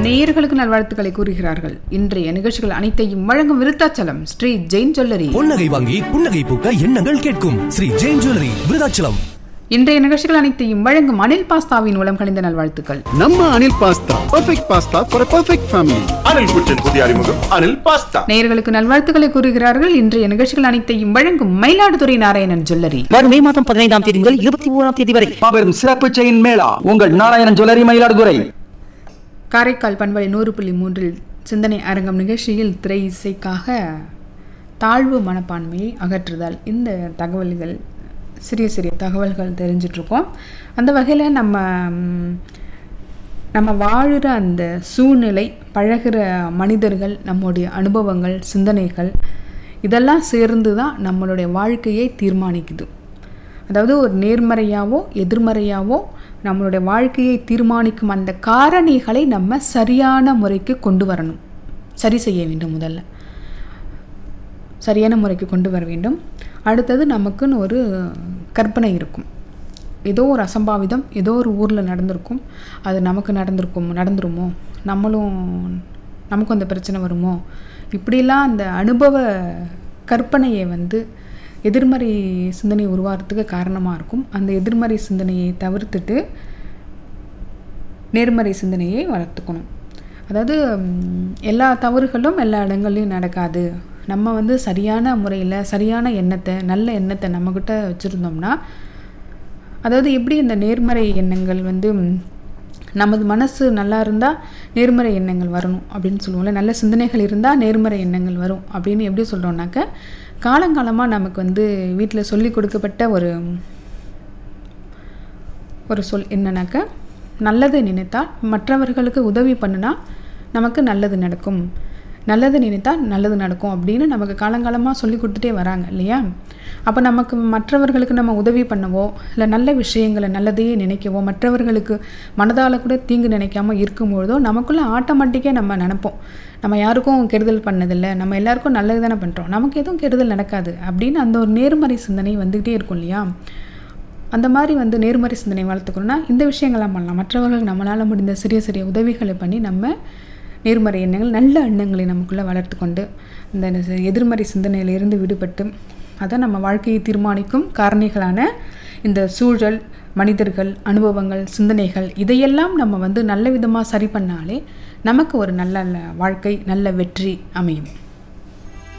நேயர்களுக்கு நல்வாழ்த்துக்களை கூறுகிறார்கள் இன்றைய நிகழ்ச்சிகள் அனைத்தையும் வழங்கும் விருத்தாச்சலம் ஸ்ரீ ஜெயின் ஜுவல்லரி பொன்னகை வாங்கி புன்னகை பூக்க எண்ணங்கள் கேட்கும் ஸ்ரீ ஜெயின் ஜுவல்லரி விருதாச்சலம் இன்றைய நிகழ்ச்சிகள் அனைத்தையும் வழங்கும் அனில் பாஸ்தாவின் மூலம் கணிந்த நல்வாழ்த்துக்கள் ನಮ್ಮ Anil pasta perfect pasta for perfect family Anil குற்றின் புதிய அறிமுகம் அனில் பாஸ்தா நேயர்களுக்கு நல்வாழ்த்துக்களை கூறுகிறார்கள் இன்றைய நிகழ்ச்சிகள் அனைத்தையும் வழங்கும் மயிலாடுதுறை நாராயணன் ஜுவல்லரி வரும் மே மாதம் பதினைந்தாம் தேதி முதல் இருபத்தி ஓராம் தேதி வரை மாபெரும் சிறப்பு செயின் மேளா உங்கள் நாராயணன் ஜுவல்லரி மயிலாடுதுறை காரைக்கால் பண்பலை நூறு புள்ளி மூன்றில் சிந்தனை அரங்கம் நிகழ்ச்சியில் திரை இசைக்காக தாழ்வு மனப்பான்மையை அகற்றுதல் இந்த தகவல்கள் சிறிய சிறிய தகவல்கள் தெரிஞ்சிட்ருக்கோம் அந்த வகையில் நம்ம ம், நம்ம வாழுற அந்த சூழ்நிலை பழகுற மனிதர்கள் நம்முடைய அனுபவங்கள் சிந்தனைகள் இதெல்லாம் சேர்ந்து தான் நம்மளுடைய வாழ்க்கையை தீர்மானிக்குது அதாவது ஒரு நேர்மறையாவோ எதிர்மறையாவோ நம்மளுடைய வாழ்க்கையை தீர்மானிக்கும் அந்த காரணிகளை நம்ம சரியான முறைக்கு கொண்டு வரணும் சரி செய்ய வேண்டும் முதல்ல சரியான முறைக்கு கொண்டு வர வேண்டும் அடுத்தது நமக்குன்னு ஒரு கற்பனை இருக்கும் ஏதோ ஒரு அசம்பாவிதம் ஏதோ ஒரு ஊரில் நடந்திருக்கும் அது நமக்கு நடந்திருக்கும் நடந்துருமோ நம்மளும் நமக்கும் அந்த பிரச்சனை வருமோ இப்படிலாம் அந்த அனுபவ கற்பனையை வந்து எதிர்மறை சிந்தனை உருவாகிறதுக்கு காரணமாக இருக்கும் அந்த எதிர்மறை சிந்தனையை தவிர்த்துட்டு நேர்மறை சிந்தனையை வளர்த்துக்கணும் அதாவது ம், எல்லா தவறுகளும் எல்லா இடங்கள்லையும் நடக்காது நம்ம வந்து சரியான முறையில் சரியான எண்ணத்தை நல்ல எண்ணத்தை நம்மக்கிட்ட வச்சுருந்தோம்னா அதாவது எப்படி இந்த நேர்மறை எண்ணங்கள் வந்து ம், நமது மனசு நல்லா இருந்தால் நேர்மறை எண்ணங்கள் வரணும் அப்படின்னு சொல்லுவோம்ல நல்ல சிந்தனைகள் இருந்தால் நேர்மறை எண்ணங்கள் வரும் அப்படின்னு எப்படி சொல்கிறோம்னாக்க காலங்காலமாக நமக்கு வந்து வீட்டில் சொல்லி கொடுக்கப்பட்ட ஒரு ஒரு சொல் என்னன்னாக்க நல்லது நினைத்தால் மற்றவர்களுக்கு உதவி பண்ணுனா நமக்கு நல்லது நடக்கும் நல்லது நினைத்தால் நல்லது நடக்கும் அப்படின்னு நமக்கு காலங்காலமாக சொல்லி கொடுத்துட்டே வராங்க இல்லையா அப்போ நமக்கு மற்றவர்களுக்கு நம்ம உதவி பண்ணவோ இல்லை நல்ல விஷயங்களை நல்லதையே நினைக்கவோ மற்றவர்களுக்கு மனதால் கூட தீங்கு நினைக்காம இருக்கும்பொழுதோ நமக்குள்ளே ஆட்டோமேட்டிக்காக நம்ம நினைப்போம் நம்ம யாருக்கும் கெடுதல் பண்ணதில்லை நம்ம எல்லாருக்கும் நல்லது தானே பண்ணுறோம் நமக்கு எதுவும் கெடுதல் நடக்காது அப்படின்னு அந்த ஒரு நேர்மறை சிந்தனை வந்துக்கிட்டே இருக்கும் இல்லையா அந்த மாதிரி வந்து நேர்மறை சிந்தனை வளர்த்துக்கணும்னா இந்த விஷயங்கள்லாம் பண்ணலாம் மற்றவர்களுக்கு நம்மளால் முடிந்த சிறிய சிறிய உதவிகளை பண்ணி நம்ம நேர்மறை எண்ணங்கள் நல்ல எண்ணங்களை நமக்குள்ளே வளர்த்து கொண்டு இந்த எதிர்மறை சிந்தனையிலிருந்து விடுபட்டு அதை நம்ம வாழ்க்கையை தீர்மானிக்கும் காரணிகளான இந்த சூழல் மனிதர்கள் அனுபவங்கள் சிந்தனைகள் இதையெல்லாம் நம்ம வந்து நல்ல விதமாக சரி பண்ணாலே நமக்கு ஒரு நல்ல வாழ்க்கை நல்ல வெற்றி அமையும்